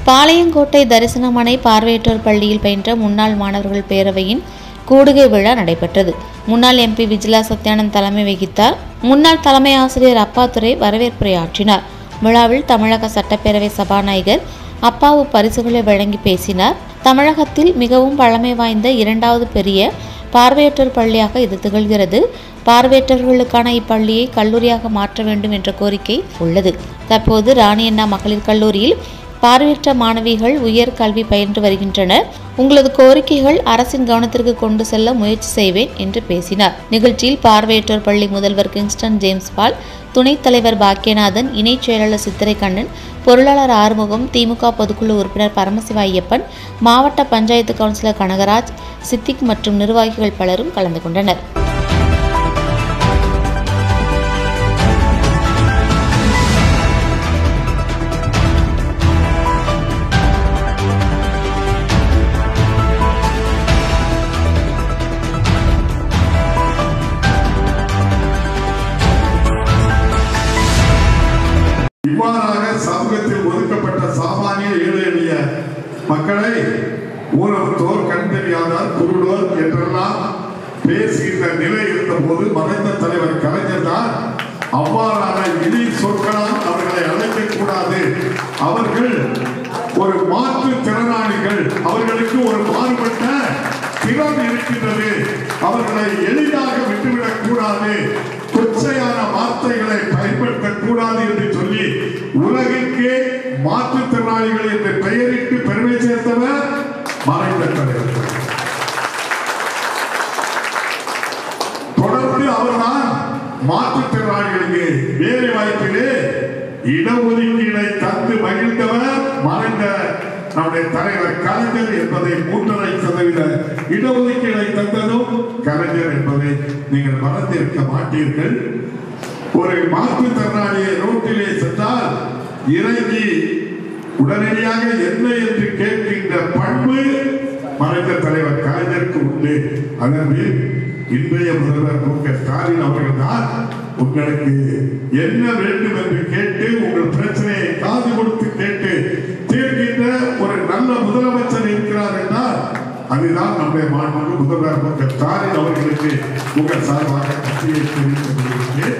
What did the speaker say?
பாளையங்கோட்டை தரிசனமனை பார்வையற்றோர் பள்ளியில் பயின்ற முன்னாள் மாணவர்கள் பேரவையின் கூடுகை விழா நடைபெற்றது முன்னாள் எம்பி விஜிலா சத்யானந்த் தலைமை வகித்தார் முன்னாள் தலைமை ஆசிரியர் அப்பாதுரை வரவேற்புரையாற்றினார் விழாவில் தமிழக சட்டப்பேரவை சபாநாயகர் அப்பாவு பரிசுகளை வழங்கி பேசினார் தமிழகத்தில் மிகவும் பழமை வாய்ந்த இரண்டாவது பெரிய பார்வையற்றோர் பள்ளியாக இது திகழ்கிறது பார்வையற்றவர்களுக்கான இப்பள்ளியை கல்லூரியாக மாற்ற வேண்டும் என்ற கோரிக்கை உள்ளது தற்போது ராணியண்ணா மகளிர் கல்லூரியில் பார்வையற்ற மாணவிகள் உயர் கல்வி பயின்று வருகின்றனர் உங்களது கோரிக்கைகள் அரசின் கவனத்திற்கு கொண்டு செல்ல முயற்சி செய்வேன் என்று பேசினார் நிகழ்ச்சியில் பார்வையற்றோர் பள்ளி முதல்வர் கிங்ஸ்டன் ஜேம்ஸ் பால் துணைத் தலைவர் பாக்கியநாதன் இணைச் செயலாளர் சித்திரை கண்ணன் பொருளாளர் ஆறுமுகம் திமுக பொதுக்குழு உறுப்பினர் பரமசிவ ஐயப்பன் மாவட்ட பஞ்சாயத்து கவுன்சிலர் கனகராஜ் சித்திக் மற்றும் நிர்வாகிகள் பலரும் கலந்து கொண்டனர் இவ்வாறாக சமூகத்தில் ஒதுக்கப்பட்ட சாமானிய ஏழை எளிய மக்களை ஊனமுற்றோர் கண் தெரியாதார் குருடோர் என்றெல்லாம் பேசுகின்ற நிலை இருந்த போது மறைந்த தலைவர் கலைஞர் தான் அவ்வாறான இனி சொற்களால் அவர்களை அழைக்க கூடாது அவர்கள் ஒரு மாற்றுத் திறனாளிகள் அவர்களுக்கு ஒரு மாறுபட்ட திறன் இருக்கின்றது அவர்களை எளிதாக விட்டுவிடக் கூடாது கொச்சையான வார்த்தைகளை பயன்படுத்தக் கூடாது என்று சொல்லி உலகிற்கே மாற்றுத்திறனாளிகள் என்று பெயரிட்டு பெருமை சேர்த்தவர் மறைந்த தலைவர் தொடர்ந்து அவர்தான் மாற்றுத்திறனாளிகளுக்கு வேலை வாய்ப்பிலே இடஒதுக்கீடை தந்து மகிழ்ந்தவர் மறைந்த நம்முடைய தலைவர் கலைஞர் என்பதை மூன்றரை சதவீத இடஒதுக்கீடை தந்ததும் கலைஞர் என்பதை நீங்கள் மறந்திருக்க மாட்டீர்கள் ஒரு மாற்றுத்திறனாளியை ரோட்டிலே சென்றால் இறங்கி உடனடியாக என்ன என்று கேட்கின்ற பண்பு மறைந்த தலைவர் கலைஞருக்கு உண்டு அதற்கு இன்றைய முதல்வர் மு க ஸ்டாலின் அவர்கள் தான் உங்களுக்கு என்ன வேண்டும் என்று கேட்டு உங்கள் பிரச்சனையை காது கொடுத்து கேட்டு தீர்க்கின்ற ஒரு நல்ல முதலமைச்சர் இருக்கிறார் என்றால் அதுதான் நம்முடைய மாண்புமிகு முதல்வர் மு க ஸ்டாலின் அவர்களுக்கு உங்கள் சார்பாக கட்சியை தெரிவித்துக் கொள்கிறேன்